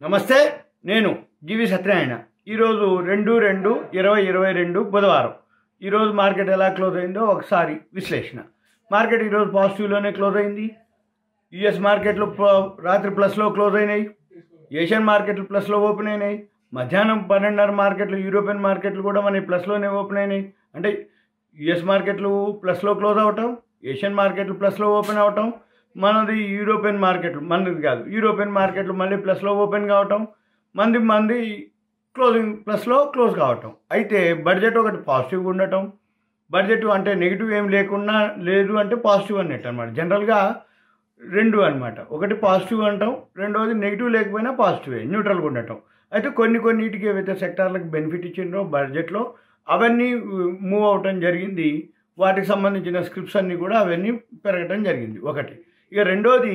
నమస్తే నేను జీవి సత్యనారాయణ ఈరోజు రెండు రెండు ఇరవై ఇరవై రెండు బుధవారం ఈరోజు మార్కెట్ ఎలా క్లోజ్ అయిందో ఒకసారి విశ్లేషణ మార్కెట్ ఈరోజు పాజిటివ్లోనే క్లోజ్ అయింది యుఎస్ మార్కెట్లు ప్ర- రాత్రి ప్లస్లో క్లోజ్ అయినాయి ఏషియన్ మార్కెట్లు ప్లస్లో ఓపెన్ అయినాయి మధ్యాహ్నం పన్నెండున్నర మార్కెట్లు యూరోపియన్ మార్కెట్లు కూడా మన ప్లస్లోనే ఓపెన్ అయినాయి అంటే యుఎస్ మార్కెట్లు ప్లస్లో క్లోజ్ అవటం ఏషియన్ మార్కెట్లు ప్లస్లో ఓపెన్ అవటం మనది యూరోపియన్ మార్కెట్లు మనది కాదు యూరోపియన్ మార్కెట్లు మళ్ళీ ప్లస్లో ఓపెన్ కావటం మంది మంది క్లోజింగ్ ప్లస్లో క్లోజ్ కావటం అయితే బడ్జెట్ ఒకటి పాజిటివ్గా ఉండటం బడ్జెట్ అంటే నెగిటివ్ ఏం లేకుండా లేదు అంటే పాజిటివ్ అన్నట్టు అనమాట జనరల్గా రెండు అన్నమాట ఒకటి పాజిటివ్ అంటాం రెండవది నెగిటివ్ లేకపోయినా పాజిటివే న్యూట్రల్గా ఉండటం అయితే కొన్ని కొన్నిటికి ఏవైతే సెక్టార్లకు బెనిఫిట్ ఇచ్చిండ్రో బడ్జెట్లో అవన్నీ మూవ్ అవటం జరిగింది వాటికి సంబంధించిన స్క్రిప్ట్స్ అన్నీ కూడా అవన్నీ పెరగటం జరిగింది ఒకటి ఇక రెండోది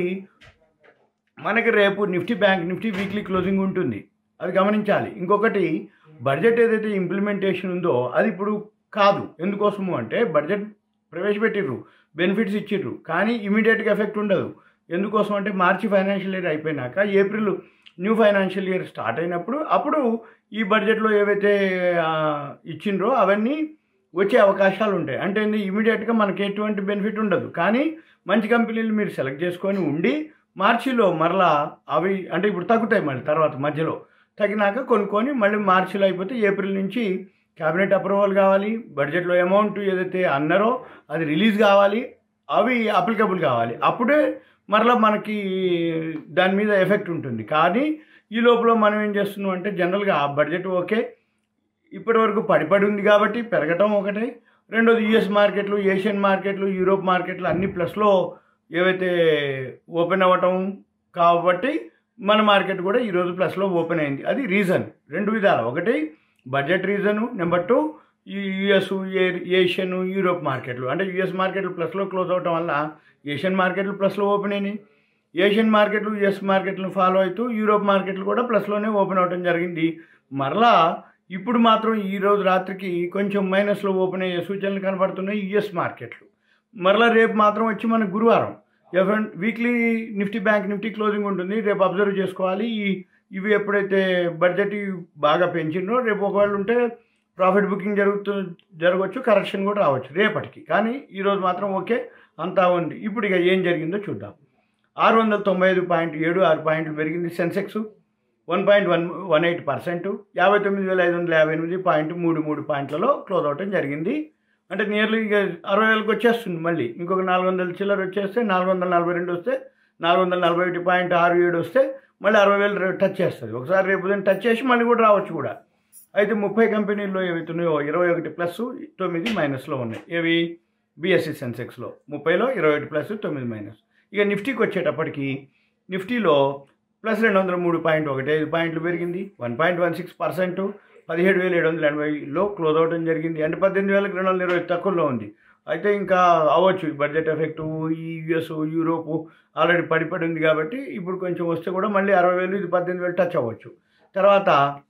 మనకి రేపు Nifty bank Nifty weekly closing ఉంటుంది అది గమనించాలి ఇంకొకటి బడ్జెట్ ఏదైతే ఇంప్లిమెంటేషన్ ఉందో అది ఇప్పుడు కాదు ఎందుకోసము అంటే బడ్జెట్ ప్రవేశపెట్టిర్రు బెనిఫిట్స్ ఇచ్చిర్రు కానీ ఇమీడియట్గా ఎఫెక్ట్ ఉండదు ఎందుకోసం అంటే మార్చి ఫైనాన్షియల్ ఇయర్ అయిపోయినాక April new financial year start అయినప్పుడు అప్పుడు ఈ బడ్జెట్లో ఏవైతే ఆ, ఇచ్చిండ్రో అవన్నీ వచ్చే అవకాశాలు ఉంటాయి అంటే ఇమీడియట్గా మనకి ఎటువంటి బెనిఫిట్ ఉండదు కానీ మంచి కంపెనీలు మీరు సెలెక్ట్ చేసుకొని ఉండి మార్చిలో మరలా అవి అంటే ఇప్పుడు తగ్గుతాయి మళ్ళీ తర్వాత మధ్యలో తగ్గినాక కొనుక్కొని మళ్ళీ మార్చిలో అయిపోతే ఏప్రిల్ నుంచి క్యాబినెట్ అప్రూవల్ కావాలి బడ్జెట్లో అమౌంట్ ఏదైతే అన్నారో అది రిలీజ్ కావాలి అవి అప్లికబుల్ కావాలి అప్పుడే మరలా మనకి దాని మీద ఎఫెక్ట్ ఉంటుంది కానీ ఈ లోపల మనం ఏం చేస్తున్నాం అంటే జనరల్గా ఆ బడ్జెట్ ఓకే ఇప్పటి వరకు పడిపడి ఉంది కాబట్టి పెరగటం ఒకటే రెండోది యుఎస్ మార్కెట్లు ఏషియన్ మార్కెట్లు యూరోప్ మార్కెట్లు అన్ని ప్లస్లో ఏవైతే ఓపెన్ అవ్వటం కాబట్టి మన మార్కెట్ కూడా ఈరోజు ప్లస్లో ఓపెన్ అయింది అది రీజన్ రెండు విధాలు ఒకటి బడ్జెట్ రీజను నెంబర్ టూ ఈ యుఎస్ ఏషియన్ యూరోప్ మార్కెట్లు అంటే యుఎస్ మార్కెట్లు ప్లస్లో క్లోజ్ అవటం వల్ల ఏషియన్ మార్కెట్లు ప్లస్లో ఓపెన్ అయినాయి ఏషియన్ మార్కెట్లు యుఎస్ మార్కెట్లను ఫాలో అవుతూ యూరోప్ మార్కెట్లు కూడా ప్లస్లోనే ఓపెన్ అవటం జరిగింది మరలా ఇప్పుడు మాత్రం ఈ రోజు రాత్రికి కొంచెం మైనస్లో ఓపెన్ అయ్యే సూచనలు కనబడుతున్నాయి యుఎస్ మార్కెట్లు మరలా రేపు మాత్రం వచ్చి మన గురువారం ఎఫ్- weekly Nifty bank Nifty closing ఉంటుంది రేపు అబ్జర్వ్ చేసుకోవాలి ఈ ఇవి ఎప్పుడైతే బడ్జెట్ బాగా పెంచిండ్రో రేపు ఒకవేళ ఉంటే ప్రాఫిట్ బుకింగ్ జరుగుతూ జరగవచ్చు కరెక్షన్ కూడా రావచ్చు రేపటికి కానీ ఈరోజు మాత్రం ఓకే అంతా ఉంది ఇప్పుడు ఇక ఏం జరిగిందో చూద్దాం ఆరు వందల తొంభై ఐదు పాయింట్ ఏడు ఆరు పాయింట్లు పెరిగింది Sensex one point one one eight percent యాభై తొమ్మిది వేల ఐదు వందల యాభై ఎనిమిది పాయింట్ మూడు మూడు పాయింట్లలో క్లోజ్ అవటం జరిగింది అంటే నియర్లీ ఇక అరవై వేలకు వచ్చేస్తుంది మళ్ళీ ఇంకొక నాలుగు వందల చిల్లర వచ్చేస్తే నాలుగు వందల నలభై రెండు వస్తే నాలుగు వందల నలభై ఒకటి పాయింట్ ఆరు ఏడు వస్తే మళ్ళీ అరవై వేలు రే- టచ్ చేస్తుంది ఒకసారి రేపు ఉదయం టచ్ చేసి మళ్ళీ కూడా రావచ్చు కూడా అయితే ముప్పై కంపెనీల్లో ఏవైతున్నాయో ఇరవై ఒకటి ప్లస్ తొమ్మిది మైనస్లో ఉన్నాయి ఏవి బిఎస్సి సెన్సెక్స్లో ముప్పైలో ఇరవై ఒకటి ప్లస్ తొమ్మిది మైనస్ ఇక నిఫ్టీకి వచ్చేటప్పటికి నిఫ్టీలో ప్లస్ రెండు వందల మూడు పాయింట్ ఒకటి ఐదు పాయింట్లు పెరిగింది one point one six percent పదిహేడు వేల ఏడు వందల ఎనభైలో క్లోజ్ అవడం జరిగింది అంటే పద్దెనిమిది వేలకు రెండు వందల ఇరవై తక్కువలో ఉంది అయితే ఇంకా అవ్వచ్చు ఈ బడ్జెట్ ఎఫెక్ట్ ఈ యుఎస్ యూరోప్ ఆల్రెడీ పడిపడి ఉంది కాబట్టి ఇప్పుడు కొంచెం వస్తే కూడా మళ్ళీ అరవై వేలు ఇది పద్దెనిమిది వేలు టచ్ అవ్వచ్చు తర్వాత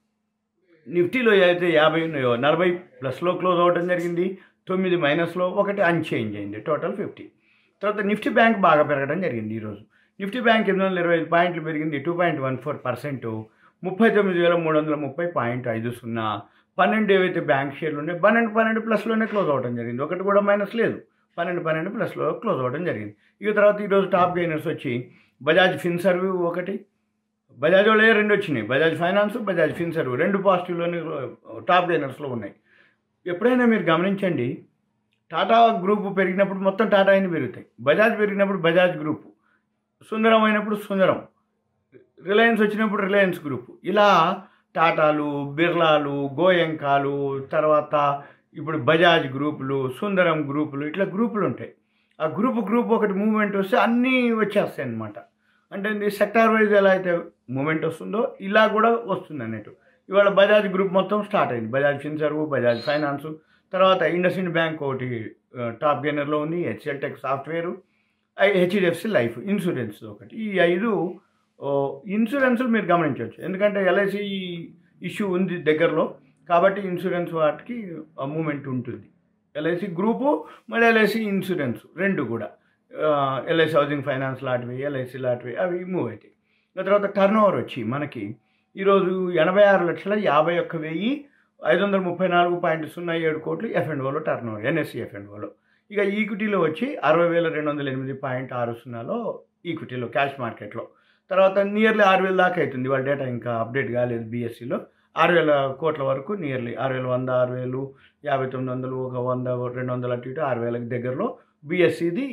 నిఫ్టీలో ఏదైతే యాభై ఉన్నాయో నలభై ప్లస్లో క్లోజ్ అవ్వడం జరిగింది తొమ్మిది మైనస్లో ఒకటి అన్చేంజ్ అయింది టోటల్ ఫిఫ్టీ తర్వాత నిఫ్టీ బ్యాంక్ బాగా పెరగడం జరిగింది ఈరోజు నిఫ్టీ బ్యాంక్ ఎనిమిది వందల ఇరవై ఐదు పాయింట్లు పెరిగింది two point one four percent ముప్పై తొమ్మిది వేల మూడు వందల ముప్పై పాయింట్ ఐదు సున్నా పన్నెండు ఏవైతే బ్యాంక్ షేర్లు ఉన్నాయో పన్నెండు పన్నెండు ప్లస్లోనే క్లోజ్ అవ్వడం జరిగింది ఒకటి కూడా మైనస్ లేదు పన్నెండు పన్నెండు ప్లస్లో క్లోజ్ అవ్వడం జరిగింది ఇక తర్వాత ఈరోజు టాప్ గెయినర్స్ వచ్చి బజాజ్ ఫిన్ సర్వీ ఒకటి బజాజ్ వాళ్ళే రెండు వచ్చినాయి బజాజ్ ఫైనాన్స్ బజాజ్ ఫిన్ సర్వీ రెండు పాజిటివ్లోనే టాప్ గెయినర్స్లో ఉన్నాయి ఎప్పుడైనా మీరు గమనించండి టాటా గ్రూప్ పెరిగినప్పుడు మొత్తం టాటా అయిన పెరుగుతాయి బజాజ్ పెరిగినప్పుడు బజాజ్ గ్రూప్ సుందరం అయినప్పుడు సుందరం రిలయన్స్ వచ్చినప్పుడు రిలయన్స్ గ్రూప్ ఇలా టాటాలు బిర్లాలు గోయంకాలు తర్వాత ఇప్పుడు బజాజ్ గ్రూపులు సుందరం గ్రూపులు ఇట్లా గ్రూపులు ఉంటాయి ఆ గ్రూప్ గ్రూప్ ఒకటి మూమెంట్ వస్తే అన్నీ వచ్చేస్తాయి అన్నమాట అంటే ఇది సెక్టార్ వైజ్ ఎలా అయితే మూమెంట్ వస్తుందో ఇలా కూడా వస్తుంది అన్నట్టు ఇవాళ బజాజ్ గ్రూప్ మొత్తం స్టార్ట్ అయింది బజాజ్ ఫిన్సర్వ్ బజాజ్ ఫైనాన్స్ తర్వాత ఇండస్ ఇండ్ బ్యాంక్ ఒకటి ఆ, టాప్ గెయినర్లో ఉంది HCL tech software HDFC life insurance ఒకటి ఈ ఐదు ఓ, ఇన్సూరెన్స్లు మీరు గమనించవచ్చు ఎందుకంటే ఎల్ఐసి ఇష్యూ ఉంది దగ్గరలో కాబట్టి ఇన్సూరెన్స్ వాటికి మూమెంట్ ఉంటుంది ఎల్ఐసి గ్రూపు మళ్ళీ ఎల్ఐసి ఇన్సూరెన్స్ రెండు కూడా ఎల్ఐసి హౌసింగ్ ఫైనాన్స్ లాంటివి ఎల్ఐసి లాంటివి అవి మూవ్ అవుతాయి దాని తర్వాత టర్న్ ఓవర్ వచ్చి మనకి ఈరోజు ఎనభై ఆరు లక్షల యాభై ఒక్క వెయ్యి ఐదు వందల ముప్పై నాలుగు పాయింట్ సున్నా ఏడు కోట్లు ఎఫ్ఎండ్ఓలో టర్న్ ఓవర్ ఎన్ఎస్సి ఎఫ్ఎండ్ఓలో ఇక ఈక్విటీలో వచ్చి అరవై వేల రెండు వందల ఎనిమిది పాయింట్ ఆరు సున్నాలో ఈక్విటీలో క్యాష్ మార్కెట్లో తర్వాత నియర్లీ ఆరు వేల దాకా అవుతుంది వాళ్ళ డేటా ఇంకా అప్డేట్ కాలేదు బీఎస్సీలో ఆరు వేల కోట్ల వరకు నియర్లీ ఆరు వేల వంద ఆరు వేలు యాభై తొమ్మిది వందలు ఒక వంద రెండు వందలు అటు ఇటు ఆరు వేలకు దగ్గరలో బీఎస్సీది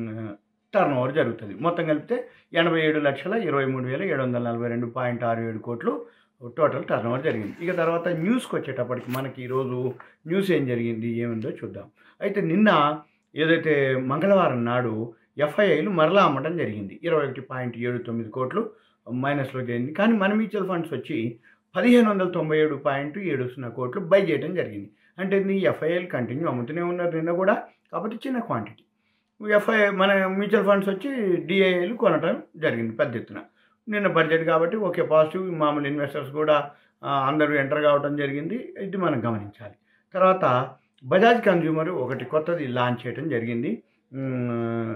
టర్న్ ఓవర్ జరుగుతుంది మొత్తం కలిపితే ఎనభై ఏడు లక్షల ఇరవై మూడు వేల ఏడు వందల నలభై రెండు పాయింట్ ఆరు ఏడు కోట్లు టోటల్ టర్న్ ఓవర్ జరిగింది ఇక తర్వాత న్యూస్కి వచ్చేటప్పటికి మనకి ఈరోజు న్యూస్ ఏం జరిగింది ఏముందో చూద్దాం అయితే నిన్న ఏదైతే మంగళవారం నాడు ఎఫ్ఐఐలు మరలా అమ్మటం జరిగింది ఇరవై ఒకటి పాయింట్ ఏడు తొమ్మిది కోట్లు మైనస్లో జరిగింది కానీ మన మ్యూచువల్ ఫండ్స్ వచ్చి పదిహేను వందల తొంభై ఏడు పాయింట్ ఏడు సున్నా కోట్లు బై చేయడం జరిగింది అంటే నీ ఎఫ్ఐఎల్ కంటిన్యూ అమ్ముతూనే ఉన్నారు నిన్న కూడా కాబట్టి చిన్న క్వాంటిటీ ఎఫ్ఐ మన మ్యూచువల్ ఫండ్స్ వచ్చి డిఐఏలు కొనటం జరిగింది పెద్ద ఎత్తున నిన్న బడ్జెట్ కాబట్టి ఓకే పాజిటివ్ మామూలు ఇన్వెస్టర్స్ కూడా ఆ, అందరూ ఎంటర్ కావడం జరిగింది ఇది మనం గమనించాలి తర్వాత బజాజ్ కన్జ్యూమర్ ఒకటి కొత్తది లాంచ్ చేయడం జరిగింది ఉమ్,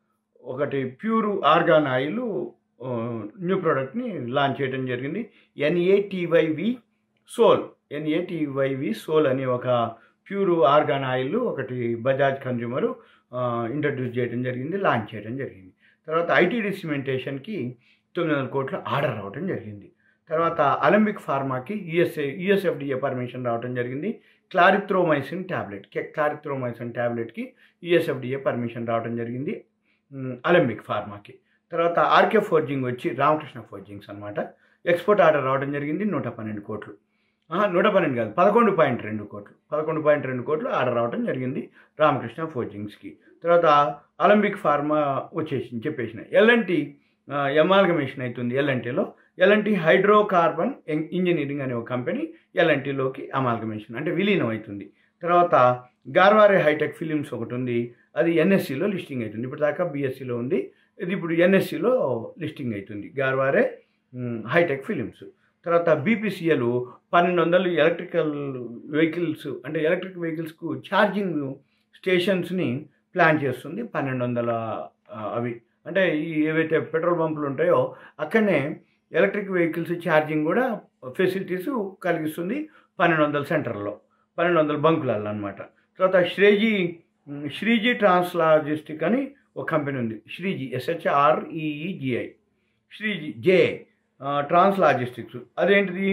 ఒకటి ప్యూర్ ఆర్గాన్ ఆయిల్ ఆ, న్యూ ప్రోడక్ట్ని లాంచ్ చేయడం జరిగింది ఎన్ఏటివైవి సోల్ ఎన్ఏటివైవి సోల్ అనే ఒక ప్యూర్ ఆర్గాన్ ఆయిల్ ఒకటి బజాజ్ కన్జ్యూమరు ఇంట్రడ్యూస్ చేయడం జరిగింది లాంచ్ చేయడం జరిగింది తర్వాత ఐటీడీ సిమెంటేషన్కి తొమ్మిది వందల కోట్ల ఆర్డర్ రావడం జరిగింది తర్వాత అలంబిక్ ఫార్మాకి యుఎస్ఏ యుఎస్ఎఫ్డిఏ పర్మిషన్ రావడం జరిగింది క్లారిత్రోమైసిన్ ట్యాబ్లెట్ క్లారిత్రోమైసిన్ ట్యాబ్లెట్కి యుఎస్ఎఫ్డిఏ పర్మిషన్ రావడం జరిగింది ఉమ్, అలంబిక్ ఫార్మాకి తర్వాత ఆర్కే ఫోర్జింగ్ వచ్చి రామకృష్ణ ఫోర్జింగ్స్ అనమాట ఎక్స్పోర్ట్ ఆర్డర్ రావడం జరిగింది నూట పన్నెండు కోట్లు ఆహా, నూట పన్నెండు కాదు పదకొండు పాయింట్ రెండు కోట్లు పదకొండు పాయింట్ రెండు కోట్లు ఆర్డర్ రావడం జరిగింది రామకృష్ణ ఫోర్జింగ్స్కి తర్వాత అలంబిక్ ఫార్మా వచ్చేసి చెప్పేసిన ఎల్ఎన్టీ ఎమాల్గమేషన్ అవుతుంది ఎల్ఎన్టీలో ఎల్ఎన్టీ హైడ్రోకార్బన్ ఇంజనీరింగ్ అనే ఒక కంపెనీ ఎల్ఎన్టీలోకి అమాల్గమేషన్ అంటే విలీనం అవుతుంది తర్వాత గార్వారే హైటెక్ ఫిలిమ్స్ ఒకటి ఉంది అది ఎన్ఎస్సిలో లిస్టింగ్ అవుతుంది ఇప్పుడు దాకా బీఎస్సీలో ఉంది ఇది ఇప్పుడు ఎన్ఎస్సిలో లిస్టింగ్ అవుతుంది గార్వారే మ్, హైటెక్ ఫిలిమ్స్ తర్వాత బీపీసీఎల్ పన్నెండు వందలు ఎలక్ట్రికల్ వెహికల్స్ అంటే ఎలక్ట్రిక్ వెహికల్స్కు ఛార్జింగ్ స్టేషన్స్ని ప్లాన్ చేస్తుంది పన్నెండు వందల ఆ, అవి అంటే ఈ ఏవైతే పెట్రోల్ పంపులు ఉంటాయో అక్కడనే ఎలక్ట్రిక్ వెహికల్స్ ఛార్జింగ్ కూడా ఫెసిలిటీస్ కలిగిస్తుంది పన్నెండు వందల సెంటర్లో పన్నెండు వందల బంకులలో అనమాట తర్వాత శ్రేజీ మ్, శ్రీజీ ట్రాన్స్లాజిస్టిక్ అని ఒక కంపెనీ ఉంది శ్రీజీ ఎస్హెచ్ఆర్ఈఈజిఐ శ్రీజీ జే ట్రాన్స్ లాజిస్టిక్స్ అదేంటిది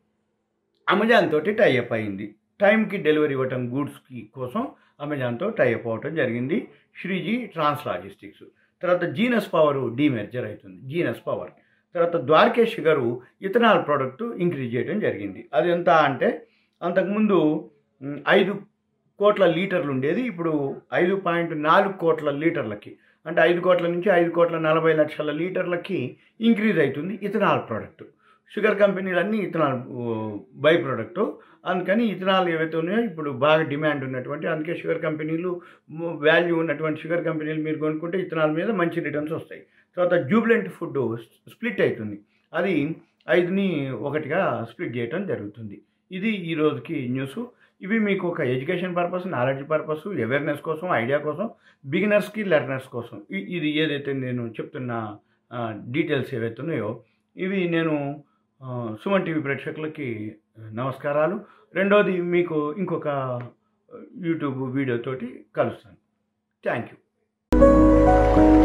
అమెజాన్ తోటి టైఅప్ అయింది టైంకి డెలివరీ ఇవ్వటం గూడ్స్కి కోసం అమెజాన్తో టైఅప్ అవ్వటం జరిగింది శ్రీజీ ట్రాన్స్ లాజిస్టిక్స్ తర్వాత జీనస్ పవర్ డీమెర్జర్ అవుతుంది జీనస్ పవర్ తర్వాత ద్వారకేష్ గారు ఇథనాల్ ప్రోడక్ట్ ఇంక్రీజ్ చేయడం జరిగింది అది ఎంత అంటే అంతకుముందు మ్, ఐదు కోట్ల లీటర్లు ఉండేది ఇప్పుడు ఐదు పాయింట్ నాలుగు కోట్ల లీటర్లకి అంటే ఐదు కోట్ల నుంచి ఐదు కోట్ల నలభై లక్షల లీటర్లకి ఇంక్రీజ్ అవుతుంది ఇథనాల్ ప్రోడక్ట్ షుగర్ కంపెనీలు అన్నీ ఇథనాల్ బై ప్రోడక్ట్ అందుకని ఇథనాల్ ఏవైతే ఉన్నాయో ఇప్పుడు బాగా డిమాండ్ ఉన్నటువంటి అందుకే షుగర్ కంపెనీలు వాల్యూ ఉన్నటువంటి షుగర్ కంపెనీలు మీరు కొనుక్కుంటే ఇథనాల్ మీద మంచి రిటర్న్స్ వస్తాయి తర్వాత జూబ్లెంట్ ఫుడ్ స్ప్లిట్ అవుతుంది అది ఐదుని ఒకటిగా స్ప్లిట్ చేయటం జరుగుతుంది ఇది ఈ రోజుకి న్యూస్ ఇవి మీకు ఒక education purpose knowledge purpose awareness కోసం ఐడియా కోసం బిగినర్స్కి లెర్నర్స్ కోసం ఇ- ఇది ఏదైతే నేను చెప్తున్న డీటెయిల్స్ ఏవైతే ఉన్నాయో ఇవి నేను ఆ, సుమన్ టీవీ ప్రేక్షకులకి నమస్కారాలు రెండోది మీకు ఇంకొక యూట్యూబ్ వీడియోతోటి కలుస్తాను థ్యాంక్ యూ